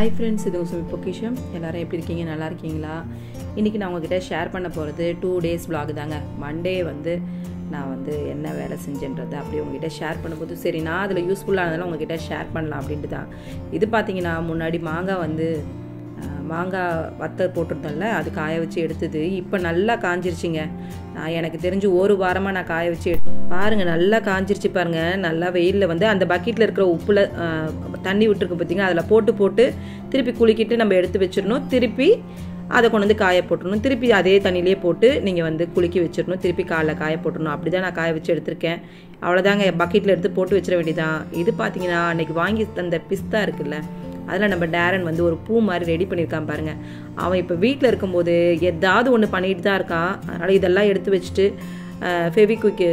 Hi friends இது உங்கள் பொக்கிஷம் எல்லோரும் எப்படி இருக்கீங்க நல்லா இருக்கீங்களா இன்றைக்கி நான் உங்ககிட்ட ஷேர் பண்ண போகிறது டூ டேஸ் vlog தாங்க மண்டே வந்து நான் வந்து என்ன வேலை செஞ்சேன்றதை அப்படியே உங்ககிட்ட ஷேர் பண்ணும்போது சரி நான் அதில் யூஸ்ஃபுல்லானதெல்லாம் உங்ககிட்ட ஷேர் பண்ணலாம் அப்படின்ட்டு தான் இது பார்த்தீங்கன்னா முன்னாடி மாங்காய் வந்து அஹ், மாங்காய் வத்த போட்டிருந்தேன்ல அது காய வச்சு எடுத்தது இப்போ நல்லா காஞ்சிருச்சுங்க நான் எனக்கு தெரிஞ்சு ஒரு வாரமாக நான் காய வச்சு எடு பாருங்கள் நல்லா காஞ்சிருச்சு பாருங்க நல்லா வெயிலில் வந்து அந்த பக்கெட்டில் இருக்கிற உப்புல அஹ், தண்ணி விட்டுருக்கு பார்த்தீங்கன்னா அதில் போட்டு போட்டு திருப்பி குலுக்கிட்டு நம்ம எடுத்து வச்சிடணும் திருப்பி அதை கொண்டு வந்து காய போட்டுடணும் திருப்பி அதே தண்ணியிலே போட்டு நீங்கள் வந்து குலுக்கி வச்சிடணும் திருப்பி காலைல காய போட்டுடணும் அப்படி தான் நான் காய வச்சு எடுத்திருக்கேன் அவ்வளோதாங்க பக்கெட்டில் எடுத்து போட்டு வச்சிட வேண்டியதான் இது பார்த்தீங்கன்னா அன்னைக்கு வாங்கி தந்த பிஸ்தா இருக்குல்ல அதில் நம்ம டேரன் வந்து ஒரு பூ மாதிரி ரெடி பண்ணியிருக்கான் பாருங்க அவன் இப்போ வீட்டில் இருக்கும்போது ஏதாவது ஒன்று பண்ணிட்டு தான் இருக்கான் அதனால் இதெல்லாம் எடுத்து வச்சுட்டு ஃபெவிக்விக்கு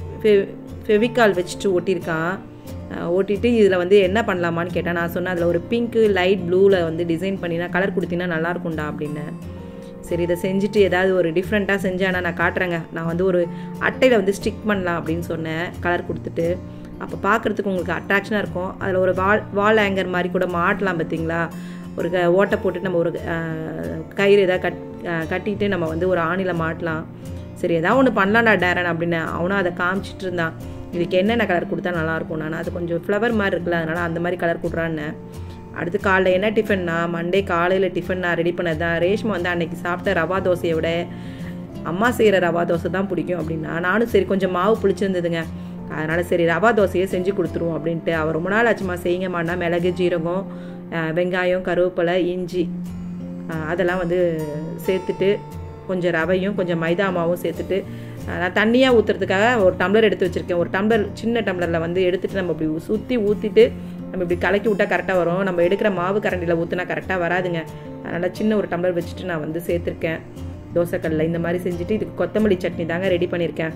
ஃபெவிகால் வச்சுட்டு ஒட்டியிருக்கான் அஹ் ஓட்டிட்டு இதில் வந்து என்ன பண்ணலாமான்னு கேட்டேன் நான் சொன்னேன் அதில் ஒரு பிங்க்கு லைட் ப்ளூவில் வந்து டிசைன் பண்ணினா கலர் கொடுத்தீங்கன்னா நல்லா இருக்கும்டா அப்படின்னு சரி இதை செஞ்சுட்டு ஏதாவது ஒரு டிஃப்ரெண்ட்டாக செஞ்சேன்னா நான் காட்டுறேங்க நான் வந்து ஒரு அட்டையில் வந்து ஸ்டிக் பண்ணலாம் அப்படின்னு சொன்னேன் கலர் கொடுத்துட்டு அப்போ பார்க்குறதுக்கு உங்களுக்கு அட்ராக்ஷனாக இருக்கும் அதில் ஒரு வால் வால் ஹேங்கர் மாதிரி கூட மாட்டலாம் பார்த்தீங்களா ஒரு க- ஓட்டை போட்டு நம்ம ஒரு அஹ், கயிறு எதாவது கட் அஹ், கட்டிட்டு நம்ம வந்து ஒரு ஆணியில் மாட்டலாம் சரி ஏதாவது ஒன்று பண்ணலாம்டா டேரன் அப்படின்னு அவனும் அதை காமிச்சிட்டு இருந்தான் இதுக்கு என்னென்ன கலர் கொடுத்தா நல்லாயிருக்கும் நான் அது கொஞ்சம் ஃப்ளவர் மாதிரி இருக்குல்ல அதனால் அந்த மாதிரி கலர் கொடுறான்னு அடுத்து காலைல என்ன டிஃபன்னா மண்டே காலையில் டிஃபன் நான் ரெடி பண்ணது தான் ரேஷ்மா வந்து அன்னைக்கு சாப்பிட்ட ரவா தோசையை விட அம்மா செய்கிற ரவா தோசை தான் பிடிக்கும் அப்படின்னா நானும் சரி கொஞ்சம் மாவு புளிச்சிருந்ததுங்க அதனால் சரி ரவா தோசையை செஞ்சு கொடுத்துருவோம் அப்படின்ட்டு அவர் ரொம்ப நாள் ஆச்சுமா செய்யுங்கம்மாண்ணா மிளகு ஜீரகம் அஹ், வெங்காயம் கருவேப்பிலை இஞ்சி அஹ், அதெல்லாம் வந்து சேர்த்துட்டு கொஞ்சம் ரவையும் கொஞ்சம் மைதா மாவும் சேர்த்துட்டு அஹ், நான் தண்ணியாக ஊற்றுறதுக்காக ஒரு டம்ளர் எடுத்து வச்சுருக்கேன் ஒரு டம்ளர் சின்ன டம்ளரில் வந்து எடுத்துட்டு நம்ம இப்படி சுற்றி ஊற்றிட்டு நம்ம இப்படி கலக்கி விட்டால் கரெக்டாக வரும் நம்ம எடுக்கிற மாவு கரண்டியில் ஊற்றினா கரெக்டாக வராதுங்க அதனால் சின்ன ஒரு டம்ளர் வச்சுட்டு நான் வந்து சேர்த்துருக்கேன் தோசைக்கல்லில் இந்த மாதிரி செஞ்சுட்டு இதுக்கு கொத்தமல்லி சட்னி தாங்க ரெடி பண்ணியிருக்கேன்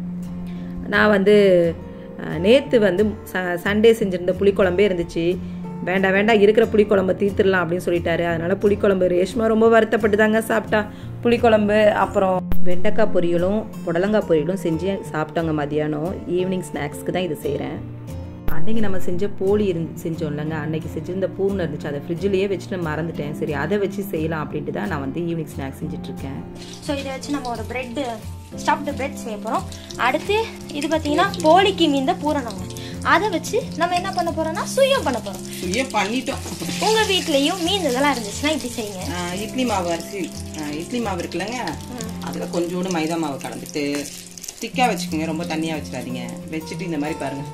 நான் வந்து நேற்று வந்து ச சண்டே செஞ்சுருந்த புளிக்குழம்பே இருந்துச்சு வேண்டாம் வேண்டாம் இருக்கிற புளிக்குழம்பு தீர்த்துடலாம் அப்படின்னு சொல்லிட்டாரு அதனால புளிக்குழம்பு ரேஷ்மா ரொம்ப வருத்தப்பட்டு தாங்க சாப்பிட்டா புளிக்குழம்பு அப்புறம் வெண்டைக்காய் பொரியலும் புடலங்காய் பொரியலும் செஞ்சு சாப்பிட்டோங்க மதியானம் ஈவினிங் ஸ்நாக்ஸ்க்கு தான் இது செய்கிறேன் அன்னைக்கு நம்ம செஞ்ச போலி இருந்து செஞ்சோம்லங்க அன்னைக்கு செஞ்சிருந்த பூர்ணம் இருந்துச்சு அதை ஃப்ரிட்ஜ்லேயே வச்சுட்டு மறந்துட்டேன் சரி அதை வச்சு செய்யலாம் அப்படின்ட்டு தான் நான் வந்து ஈவினிங் ஸ்நாக்ஸ் செஞ்சுட்ருக்கேன் ஸோ இதை வச்சு நம்ம ஒரு பிரெட் ஸ்டஃப்டு பிரெட் செய்ய போகிறோம் அடுத்து இது பார்த்தீங்கன்னா போலிக்கு மீந்த பூரணங்க அதை வச்சு நம்ம என்ன பண்ண போறோம்னா சுயம் பண்ண போகிறோம் சுய பண்ணிட்டோம் உங்கள் வீட்லேயும் மீந்ததெல்லாம் இருந்துச்சுன்னா இப்படி செய்யுங்க ஆஹ் இட்லி மாவு அரிசி ஆஹ் இட்லி மாவு இருக்குல்லங்க அதில் கொஞ்சோண்டு மைதா மாவு கலந்துட்டு திக்காக வச்சுக்கோங்க ரொம்ப தண்ணியாக வச்சிடாதீங்க வச்சுட்டு இந்த மாதிரி பாருங்க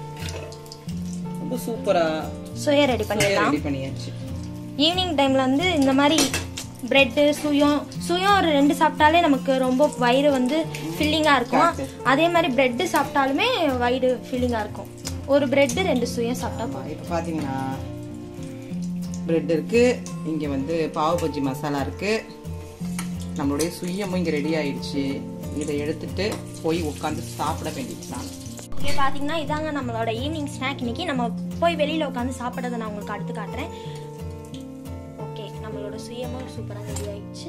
ரொம்ப சூப்பராக சுய ரெடி பண்ணிடலாம் ரெடி பண்ணியாச்சு ஈவினிங் டைமில் வந்து இந்த மாதிரி பிரெட்டு சுயம் சுயம் ஒரு ரெண்டு சாப்பிட்டாலே நமக்கு ரொம்ப வயிறு வந்து ஃபில்லிங்காக இருக்கும் அதே மாதிரி பிரெட்டு சாப்பிட்டாலுமே வயிறு ஃபில்லிங்காக இருக்கும் ஒரு பிரெட்டு ரெண்டு சுயம் சாப்பிட்டா போதும் இப்போ பார்த்தீங்கன்னா பிரெட் இருக்கு இங்கே வந்து பாவு பஜ்ஜி மசாலா இருக்கு நம்மளுடைய சுயமும் இங்கே ரெடி ஆயிடுச்சு இதை எடுத்துட்டு போய் உட்காந்து சாப்பிட வேண்டியதுதான் ஓகே பார்த்தீங்கன்னா இதாங்க நம்மளோட ஈவினிங் ஸ்நாக் இன்னைக்கு நம்ம போய் வெளியில் உட்காந்து சாப்பிட்றத நான் உங்களுக்கு அடுத்து காட்டுறேன் ஓகே நம்மளோட சுயமும் சூப்பராக ரெடி ஆயிடுச்சு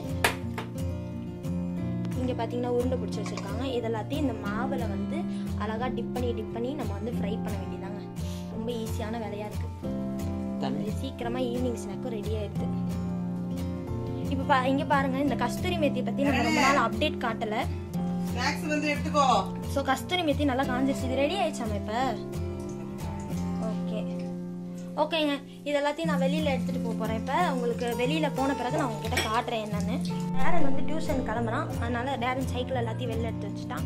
இங்கே பார்த்தீங்கன்னா உருண்டை பிடிச்சி வச்சுருக்காங்க இது எல்லாத்தையும் இந்த மாவில் வந்து அழகாக டிப் பண்ணி டிப் பண்ணி நம்ம வந்து ஃப்ரை பண்ண வேண்டியதாங்க ரொம்ப ஈஸியான வேலையாக இருக்குது தண்ணி அது சீக்கிரமாக ஈவினிங் ஸ்நாக்கும் ரெடி ஆயிடுது இப்போ பா இங்கே பாருங்கள் இந்த கஸ்தூரி மேத்தி பற்றி நம்ம ரொம்ப நாள் அப்டேட் காட்டலை ஸ்நாக்ஸ் வந்து எடுத்துக்கோ ஸோ கஸ்தூரி மெத்தி நல்லா காஞ்சிருச்சு இது ரெடி ஆயிடுச்சாமா இப்போ ஓகே ஓகேங்க இது எல்லாத்தையும் நான் வெளியில் எடுத்துகிட்டு போக போகிறேன் இப்போ உங்களுக்கு வெளியில் போன பிறகு நான் உங்ககிட்ட காட்டுறேன் என்னன்னு டேரன் வந்து டியூஷன் கிளம்புறான் அதனால டேரன் சைக்கிள் எல்லாத்தையும் வெளில எடுத்து வச்சுட்டான்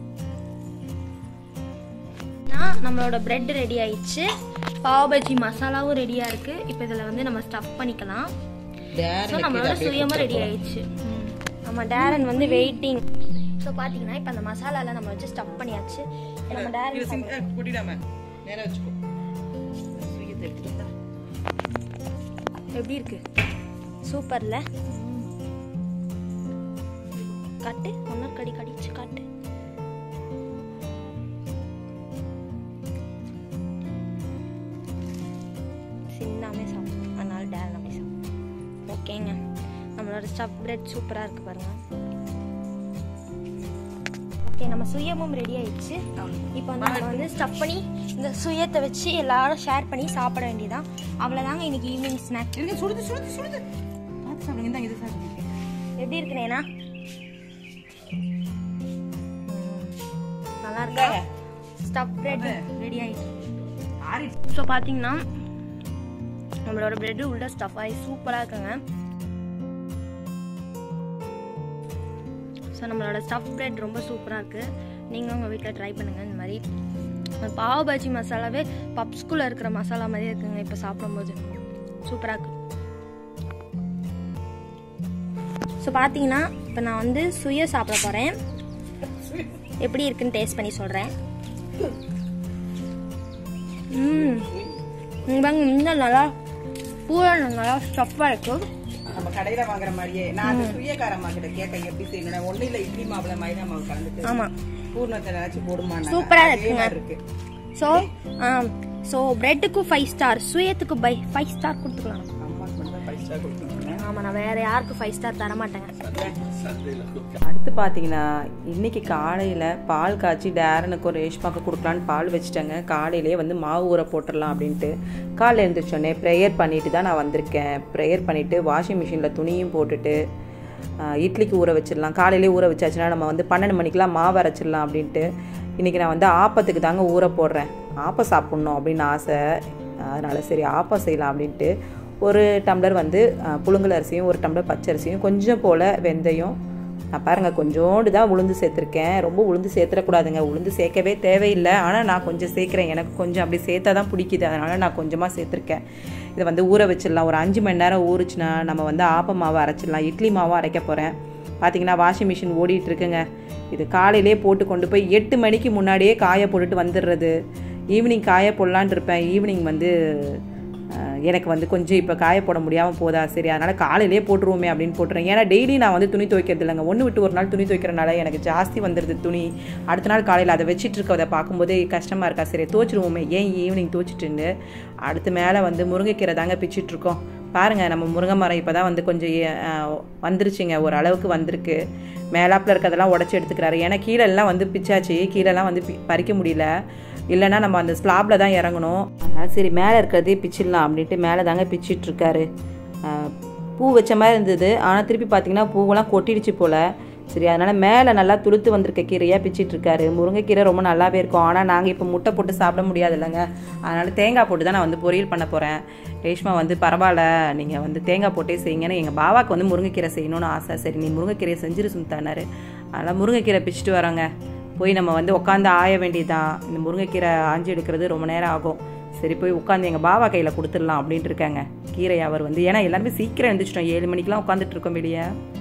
நான் நம்மளோட பிரெட் ரெடி ஆயிடுச்சு பாவ் பஜ்ஜி மசாலாவும் ரெடியாக இருக்குது இப்போ இதில் வந்து நம்ம ஸ்டஃப் பண்ணிக்கலாம் ஸோ நம்மளோட சுயமும் ரெடி ஆயிடுச்சு ம். நம்ம டேரன் வந்து வெயிட்டிங் ஸோ பார்த்தீங்கன்னா இப்போ அந்த மசாலாலாம் நம்ம வச்சு ஸ்டஃப் பண்ணியாச்சு இப்ப நம்ம டேரன் சாப்பிட- கொட்டிடாம நேரம் வச்சுக்கோ சுயத்தை எடுத்துட்டு வந்தா. எப்படி இருக்கு சூப்பர்ல காட்டு ஒன்னொரு கடி கடிச்சு காட்டு சின்னாமே சாப்பிடும் அதனால டேரன் அப்படி சாப்பிடும் ஓகேங்க நம்மளோட ஸ்டஃப் பிரெட் சூப்பராக இருக்கு பாருங்க ஓகே நம்ம சுயமும் ரெடி ஆயிடுச்சு இப்போ வந்து நம்ம வந்து ஸ்டஃப் பண்ணி இந்த சுயத்தை வச்சு எல்லாரும் ஷேர் பண்ணி சாப்பிட வேண்டியதான் அவ்வளோதாங்க இன்னைக்கு ஈவினிங் ஸ்நாக் இருங்க சுடுது சுடுது சுடுது பார்த்து சாப்பிடுங்க இந்தாங்க இது சாப்பிடுங்க எப்படி இருக்குனேனா நல்லா இருக்கா ஸ்டஃப் பிரெட் ரெடி ஆயிடுச்சு ஆறி ஸோ பார்த்தீங்கன்னா நம்மளோட பிரெட் உள்ள ஸ்டஃப் ஆகி சூப்பராக இருக்குங்க ஸோ நம்மளோட ஸ்டஃப் பிரெட் ரொம்ப சூப்பராக இருக்குது நீங்களும் உங்கள் வீட்டில் ட்ரை பண்ணுங்கள் இந்த மாதிரி அந்த பாவ் பாஜி மசாலாவே பப்ஸ்குள்ளே இருக்கிற மசாலா மாதிரியே இருக்குங்க இப்போ சாப்பிடும்போது சூப்பராக இருக்கு ஸோ பார்த்தீங்கன்னா இப்போ நான் வந்து சுய சாப்பிட போகிறேன் எப்படி இருக்குன்னு டேஸ்ட் பண்ணி சொல்கிறேன் ம் இவங்க இன்னும் நல்லா பூரா நல்லா ஸ்டஃப்பாக இருக்கும் நம்ம கடையில வாங்குற மாதிரியே நான் அந்த சுயக்காரம்மா கிட்ட கேட்க எப்படி செய்யணும் ஒண்ணு இல்ல இட்லி மாவுல மைதா மாவு கலந்துட்டு ஆமாம் பூர்ணத்தை நினைச்சு போடுமா சூப்பரா இருக்குங்க. இருக்கு ஸோ ஸோ பிரெட்டுக்கு ஃபைவ் ஸ்டார் சுயத்துக்கு பை ஃபைவ் ஸ்டார் கொடுத்துக்கலாம் அம்மாக்கு மட்டும் ஃபைவ் ஸ்டார் கொடுத்துருங்க ஆமாம் நான் வேறு யாருக்கும் ஃபைவ் ஸ்டார் தர மாட்டேங்க அடுத்து பார்த்தீங்கன்னா இன்னைக்கு காலையில் பால் காய்ச்சி டேரனுக்கும் ரேஷ்மாக்கு கொடுக்கலான்னு பால் வச்சுட்டேங்க காலையிலேயே வந்து மாவு ஊற போட்டுடலாம் அப்படின்ட்டு காலையில் எழுந்திரிச்சோடனே ப்ரேயர் பண்ணிட்டு தான் நான் வந்திருக்கேன் ப்ரேயர் பண்ணிவிட்டு வாஷிங் மிஷினில் துணியும் போட்டுட்டு ஆஹ், இட்லிக்கு ஊற வச்சிடலாம் காலையிலே ஊற வச்சாச்சுன்னா நம்ம வந்து பன்னெண்டு மணிக்கெலாம் மாவு அரைச்சிடலாம் அப்படின்ட்டு இன்றைக்கி நான் வந்து ஆப்பத்துக்கு தாங்க ஊற போடுறேன் ஆப்பம் சாப்பிட்ணும் அப்படின்னு ஆசை அதனால் சரி ஆப்பம் செய்யலாம் அப்படின்ட்டு ஒரு டம்ளர் வந்து ஆஹ், புழுங்கல் அரிசியும் ஒரு டம்ளர் பச்சரிசியும் கொஞ்சம் போல் வெந்தயம் நான் பாருங்க கொஞ்சோண்டு தான் உளுந்து சேர்த்துருக்கேன் ரொம்ப உளுந்து சேர்த்துடக்கூடாதுங்க உளுந்து சேர்க்கவே தேவையில்லை ஆனால் நான் கொஞ்சம் சேர்க்குறேன் எனக்கு கொஞ்சம் அப்படி சேர்த்தா தான் பிடிக்குது அதனால் நான் கொஞ்சமாக சேர்த்துருக்கேன் இதை வந்து ஊற வச்சிடலாம் ஒரு அஞ்சு மணி நேரம் ஊறுச்சுன்னா நம்ம வந்து ஆப்ப மாவு அரைச்சிடலாம் இட்லி மாவும் அரைக்க போகிறேன் பார்த்தீங்கன்னா வாஷிங் மிஷின் ஓடிட்டு இருக்குங்க இது காலையிலே போட்டு கொண்டு போய் எட்டு மணிக்கு முன்னாடியே காய போட்டுட்டு வந்துடுறது ஈவினிங் காய போடலான் இருப்பேன் ஈவினிங் வந்து அஹ் எனக்கு வந்து கொஞ்சம் இப்போ காய போட முடியாமல் போதா சரி அதனால் காலையிலே போட்டுருவோமே அப்படின்னு போட்டுறேன் ஏன்னா டெய்லி நான் வந்து துணி துவைக்கிறது இல்லைங்க ஒன்று விட்டு ஒரு நாள் துணி துவைக்கிறனால எனக்கு ஜாஸ்தி வந்துடுது துணி அடுத்த நாள் காலையில் அதை வச்சிட்டு இருக்கதை பார்க்கும்போதே கஷ்டமாக இருக்கா சரி துவைச்சிருவோமே ஏன் ஈவினிங் துவைச்சிட்டுன்னு அடுத்து மேலே வந்து முருங்கைக்கீரை தாங்க பிச்சிட்டு இருக்கோம் பாருங்கள் நம்ம முருங்கை மரம் இப்போ தான் வந்து கொஞ்சம் அஹ், வந்துருச்சுங்க ஒரு அளவுக்கு வந்திருக்கு மேலாப்பில் இருக்கிறதெல்லாம் உடச்சி எடுத்துக்கிறாரு ஏன்னா கீழெல்லாம் வந்து பிச்சாச்சு கீழெல்லாம் வந்து பி- பறிக்க முடியல இல்லைன்னா நம்ம அந்த ஸ்லாப்ல தான் இறங்கணும் அதனால சரி மேலே இருக்கிறதே பிச்சிடலாம் அப்படின்ட்டு மேலே தாங்க பிச்சிட்டு இருக்காரு ஆஹ் பூ வச்ச மாதிரி இருந்தது ஆனால் திருப்பி பார்த்தீங்கன்னா பூவெல்லாம் கொட்டிடுச்சு போல் சரி அதனால் மேலே நல்லா துளுத்து வந்திருக்க கீரையாக பிச்சிட்டு இருக்காரு முருங்கைக்கீரை ரொம்ப நல்லாவே இருக்கும் ஆனால் நாங்கள் இப்போ முட்டை போட்டு சாப்பிட முடியாது இல்லைங்க அதனால் தேங்காய் போட்டு தான் நான் வந்து பொரியல் பண்ண போகிறேன் ரேஷ்மா வந்து பரவாயில்ல நீங்கள் வந்து தேங்காய் போட்டே செய்யுங்கன்னு எங்கள் பாவாக்கு வந்து முருங்கைக்கீரை செய்யணும்னு ஆசை சரி நீ முருங்கைக்கீரையை செஞ்சிரு சுந்தானாரு அதனால் முருங்கைக்கீரை பிச்சுட்டு வரோங்க போய் நம்ம வந்து உட்காந்து ஆய வேண்டியதுதான் இந்த முருங்கைக்கீரை ஆஞ்சி எடுக்கிறது ரொம்ப நேரம் ஆகும் சரி போய் உட்காந்து எங்கள் பாவா கையில் கொடுத்துடலாம் அப்படின்ட்டு இருக்காங்க கீரை அவர் வந்து ஏன்னா எல்லாருமே சீக்கிரம் எழுந்திரிச்சிட்டோம் ஏழு மணிக்கெலாம் உட்காந்துட்டு இருக்கோம் வெளியே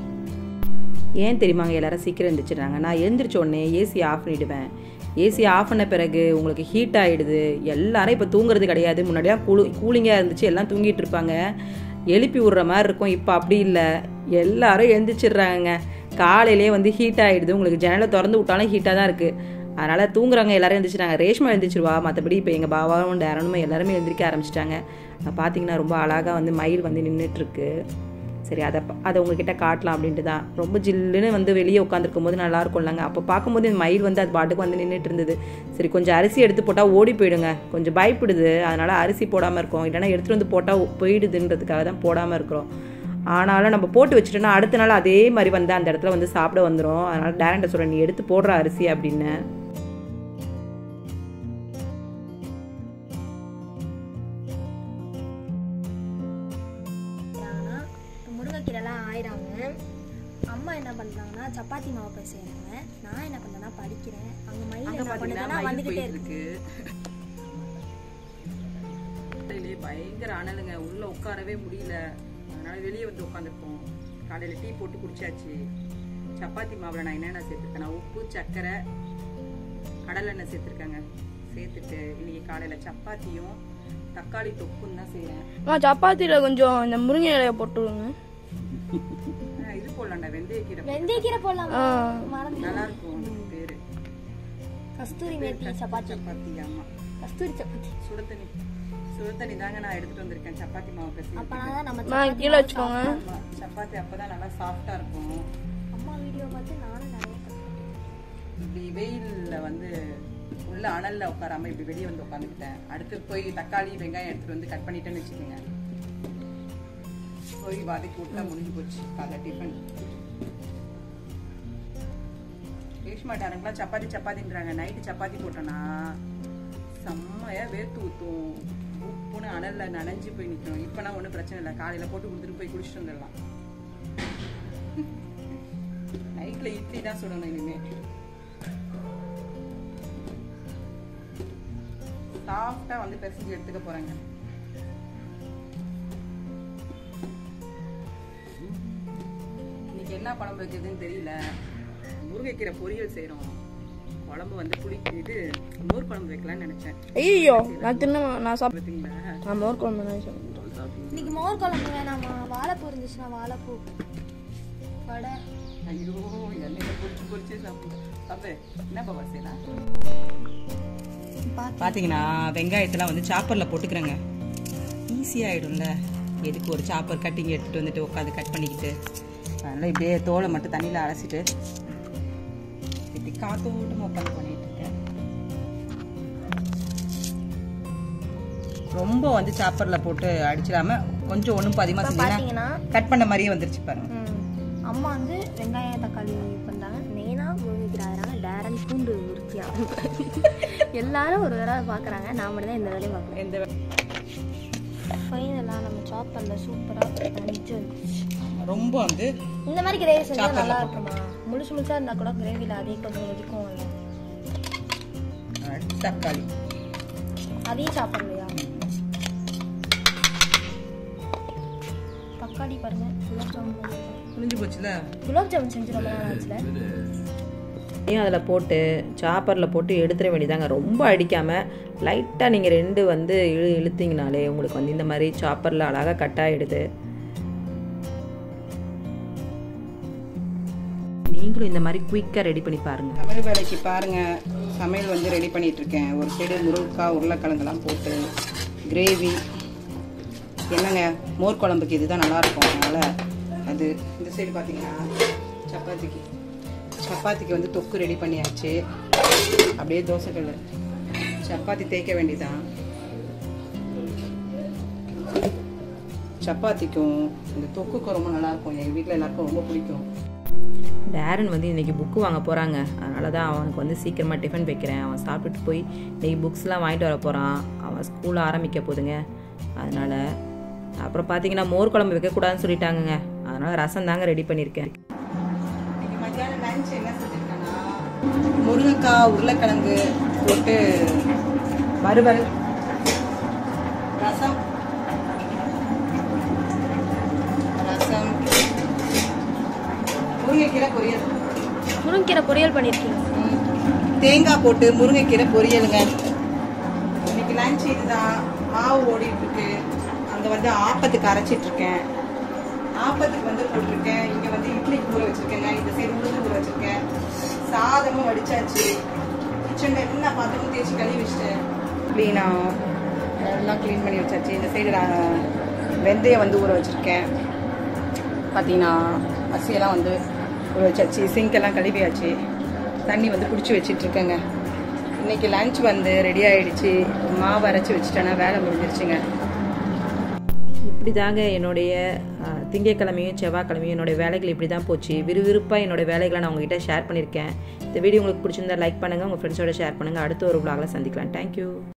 ஏன் தெரியுமாங்க எல்லாரும் சீக்கிரம் எழுந்திரிச்சிடுறாங்க நான் எழுந்திரிச்ச உடனே ஏசி ஆஃப் பண்ணிடுவேன் ஏசி ஆஃப் பண்ண பிறகு உங்களுக்கு ஹீட் ஆகிடுது எல்லாரும் இப்போ தூங்குறது கிடையாது முன்னாடியாக கூலு கூலிங்காக இருந்துச்சு எல்லாம் தூங்கிட்டு இருப்பாங்க எழுப்பி விடுற மாதிரி இருக்கும் இப்போ அப்படி இல்லை எல்லாரும் எழுந்திரிச்சிடுறாங்க காலையிலே வந்து ஹீட் ஆகிடுது உங்களுக்கு ஜன்னலை திறந்து விட்டாலும் ஹீட்டாக தான் இருக்குது அதனால் தூங்குறவங்க எல்லாரும் எழுந்திரிச்சிட்டாங்க ரேஷ்மா எழுந்திரிச்சிருவா மற்றபடி இப்போ எங்கள் பாபாவும் டேரனுமே எல்லாருமே எழுந்திரிக்க ஆரம்பிச்சிட்டாங்க பார்த்தீங்கன்னா ரொம்ப அழகாக வந்து மயில் வந்து நின்றுட்டுருக்கு சரி அதை ப- அதை உங்ககிட்ட காட்டலாம் அப்படின்ட்டு தான் ரொம்ப ஜில்லுன்னு வந்து வெளியே உட்காந்துருக்கும் போது நல்லா இருக்கும்லங்க அப்போ பார்க்கும்போது இந்த மயில் வந்து அது பாட்டுக்கு வந்து நின்றுட்டு இருந்தது சரி கொஞ்சம் அரிசி எடுத்து போட்டால் ஓடி போயிடுங்க கொஞ்சம் பயப்படுது அதனால் அரிசி போடாமல் இருக்கோம் இல்லைன்னா எடுத்துகிட்டு வந்து போட்டால் போயிடுதுன்றதுக்காக தான் போடாமல் இருக்கிறோம் ஆனாலும் நம்ம போட்டு வச்சுட்டோன்னா அடுத்த நாள் அதே மாதிரி வந்து அந்த இடத்துல வந்து சாப்பிட வந்துடும் அதனால் டேரண்ட்டை சொல்கிறேன் நீ எடுத்து போடுற அரிசி அப்படின்னு ஆனா, முருங்கைக்கீரைலாம் ஆயிடாங்க அம்மா என்ன பண்றாங்கன்னா சப்பாத்தி மாவு போய் செய்யறாங்க நான் என்ன பண்றேன்னா படிக்கிறேன் அங்க மயில் அங்க என்ன பாத்தீங்கன்னா பண்ணுதுன்னா மயில் வந்துகிட்டே போயிட்டு இருக்கு இருக்கு காலையிலே பயங்கர அனலுங்க உள்ள உட்காரவே முடியல அதனால வெளியே வந்து உட்காந்துருக்கோம் காலையில டீ போட்டு குடிச்சாச்சு சப்பாத்தி மாவுல நான் என்னென்ன சேர்த்துருக்கேன் உப்பு சர்க்கரை கடலெண்ணெய் சேர்த்துருக்கேங்க சேர்த்துட்டு இன்னைக்கு காலையில சப்பாத்தியும் தக்காளி தொக்கும் தான் செய்யறேன் நான் சப்பாத்தியில கொஞ்சம் இந்த முருங்கை இலைய போட்டுருங்க இது போடலாம்டா வெந்தயக்கீரை வெந்தயக்கீரை போடலாம் நல்லா இருக்கும் அதுக்கு பேரு கஸ்தூரி மேத்தி சப்பாத்தி சப்பாத்தி ஆமா கஸ்தூரி சப்பாத்தி சுட தண்ணி சுட தண்ணி தாங்க நான் எடுத்துட்டு வந்திருக்கேன் சப்பாத்தி மாவு பிசைஞ்சு அப்பதான் நம்ம நான் கீழே வச்சுக்கோங்க ஆமா, சப்பாத்தி அப்பதான் நல்லா சாஃப்டா இருக்கும் அம்மா வீடியோ பார்த்து நானும் நிறைய கத்துக்கிட்டேன். இப்படி வெயில்ல வந்து உள்ள அனல்ல உட்காராம இப்படி வெளியே வந்து உட்காந்துக்கிட்டேன் அடுத்து போய் தக்காளி வெங்காயம் எடுத்துட்டு வந்து கட் பண்ணிட்டேன்னு வச்சுக்கோங்க போய் வதக்கி விட்டா முடிஞ்சு போச்சு காலை டிஃபன் ரேஷ்மா டாரங்களாம் சப்பாத்தி சப்பாத்தின்றாங்க நைட்டு சப்பாத்தி போட்டோன்னா செம்மையா வேர்த்து ஊத்தும் உப்புன்னு அனல்ல நனைஞ்சு போய் நிற்கும் இப்பனா ஒன்றும் பிரச்சனை இல்லை காலையில போட்டு கொடுத்துட்டு போய் குடிச்சிட்டு வந்துடலாம் நைட்ல இட்லி தான் சுடணும் இனிமே சாஃப்டா வந்து பிசைஞ்சு எடுத்துக்க போறேங்க இன்னைக்கு என்ன குழம்பு வைக்கிறதுன்னு தெரியல முருங்கைக்கீரை பொரியல் செய்றோம் குழம்பு வந்து புளி இது மோர் குழம்பு வைக்கலாம்னு நினைச்சேன் ஐயோ நான் தின்ன நான் சாப்பிட்டு பார்த்தீங்களா நான் மோர் குழம்பு நினைச்சேன் இன்னைக்கு மோர் குழம்பு வேணாமா வாழைப்பூ இருந்துச்சுன்னா வாழைப்பூ வடை ஐயோ எண்ணெயில பொரிச்சு பொரிச்சு சாப்பிடு சாப்பிடு என்ன பாப்பா செய்யலாம் பாத்தீங்கன்னா வெங்காயத்தெல்லாம் வந்து சாப்பர்ல போட்டுக்கிறேங்க ஈஸியா ஆயிடும்ல எதுக்கு ஒரு சாப்பர் கட்டிங் எடுத்துட்டு வந்துட்டு உட்காந்து கட் பண்ணிக்கிட்டு அதனால இப்படியே தோலை மட்டும் தண்ணியில அலசிட்டு இப்படி காத்தோட்டமா உட்காந்து பண்ணிட்டு இருக்கேன் ரொம்ப வந்து சாப்பர்ல போட்டு அடிச்சிடாம கொஞ்சம் ஒண்ணும் அதிகமா செஞ்சீங்கன்னா பாத்தீங்கன்னா கட் பண்ண மாதிரியே வந்துருச்சு பாருங்க ம், அம்மா வந்து வெங்காயம் தக்காளி பண்ணாங்க மெயினா முருங்கைக்கிறாங்க டேரன் பூண்டு உரிச்சியா எல்லாரும் ஒரு தடவை பாக்குறாங்க நான் மட்டும் தான் இந்த வேலையும் பார்க்குறேன் எந்த ஃபைனலாக நம்ம சாப் பண்ண சூப்பராக நிச்சு வந்துச்சு ரொம்ப வந்து இந்த மாதிரி கிரேவி செஞ்சா சாப்பாடுல நல்லா இருக்குமா முழுசு முழுசா இருந்தா கூட கிரேவியில் அதே கொஞ்சம் ஒதுக்கும் அஹ், தக்காளி அதையும் சாப்பிடலையா தக்காளி பாருங்க குலாப் ஜாமுன் முடிஞ்சு போச்சுல குலாப் ஜாமுன் செஞ்சு ரொம்ப நாள் ஆச்சுல அதையும் அதில் போட்டு சாப்பரில் போட்டு எடுத்துட வேண்டியதாங்க ரொம்ப அடிக்காமல் லைட்டாக நீங்கள் ரெண்டு வந்து இழு இழுத்தீங்கனாலே உங்களுக்கு வந்து இந்த மாதிரி சாப்பரில் அழகாக கட் ஆகிடுது நீங்களும் இந்த மாதிரி குயிக்காக ரெடி பண்ணி பாருங்கள் சமையல் வேலைக்கு பாருங்க சமையல் வந்து ரெடி பண்ணிட்டு இருக்கேன் ஒரு சைடு முருங்கைக்காய் உருளைக்கிழங்கெல்லாம் போட்டு கிரேவி என்னங்க மோர் குழம்புக்கு இதுதான் நல்லா இருக்கும் அதனால அது இந்த சைடு பார்த்தீங்கன்னா சப்பாத்திக்கு சப்பாத்திக்கு வந்து தொக்கு ரெடி பண்ணியாச்சு அப்படியே தோசைக்கல் சப்பாத்தி தேய்க்க வேண்டியதான் சப்பாத்திக்கும் இந்த தொக்குக்கும் ரொம்ப நல்லா இருக்கும் எங்கள் வீட்டில் எல்லாருக்கும் ரொம்ப பிடிக்கும் டேரன் வந்து இன்றைக்கி புக்கு வாங்க போகிறாங்க அதனால தான் அவனுக்கு வந்து சீக்கிரமாக டிஃபன் வைக்கிறேன் அவன் சாப்பிட்டுட்டு போய் இன்றைக்கி புக்ஸ்லாம் வாங்கிட்டு வர போகிறான் அவன் ஸ்கூல் ஆரம்பிக்க போகுதுங்க அதனால் அப்புறம் பார்த்தீங்கன்னா மோர் குழம்பு வைக்கக்கூடாதுன்னு சொல்லிட்டாங்கங்க அதனால் ரசம் தாங்க ரெடி பண்ணியிருக்கேன் இன்னைக்கு மத்தியானம் லஞ்ச் என்ன செஞ்சிருக்கேன்னா முருங்கைக்காய் உருளைக்கிழங்கு போட்டு வறுவல் ரசம் ரசம் முருங்கைக்கீரை பொரியல் முருங்கீரை பொரியல் பண்ணியிருக்கீங்க ம். தேங்காய் போட்டு முருங்கைக்கீரை பொரியலுங்க இன்னைக்கு லஞ்ச் இதுதான் மாவு ஓடிட்டு இருக்கு அங்க வந்து ஆப்பத்துக்கு அரைச்சிட்டு இருக்கேன் ஆப்பத்துக்கு வந்து போட்டிருக்கேன் இங்க வந்து இட்லிக்கு ஊற வச்சிருக்கேங்க இந்த சைடு உளுந்து ஊற வச்சிருக்கேன் சாதமும் வடிச்சாச்சு கிச்சன்ல எல்லா பாத்திரமும் தேய்ச்சி கழுவி வச்சிட்டேன் க்ளீனா எல்லாம் க்ளீன் பண்ணி வச்சாச்சு இந்த சைடு நான் வெந்தயம் வந்து ஊற வச்சிருக்கேன் பார்த்தீங்கன்னா அரிசியெல்லாம் வந்து ஊற வச்சாச்சு சிங்க்கெல்லாம் கழுவியாச்சு தண்ணி வந்து பிடிச்சி வச்சிட்டு இருக்கேங்க இன்னைக்கு லஞ்ச் வந்து ரெடி ஆயிடுச்சு மாவு அரைச்சி வச்சுட்டேன்னா வேலை முடிஞ்சிருச்சுங்க இப்படி தாங்க என்னுடைய அஹ், திங்கட்கிழமையும் செவ்வாய்க்கிழமையும் என்னுடைய வேலைகள் இப்படி தான் போச்சு விறுவிறுப்பாக என்னோட வேலைகளை நான் உங்ககிட்ட ஷேர் பண்ணியிருக்கேன் இந்த வீடியோ உங்களுக்கு பிடிச்சிருந்தா லைக் பண்ணுங்கள் உங்கள் ஃப்ரெண்ட்ஸோட ஷேர் பண்ணுங்கள் அடுத்த ஒரு vlogல சந்திக்கலாம் தேங்க்யூ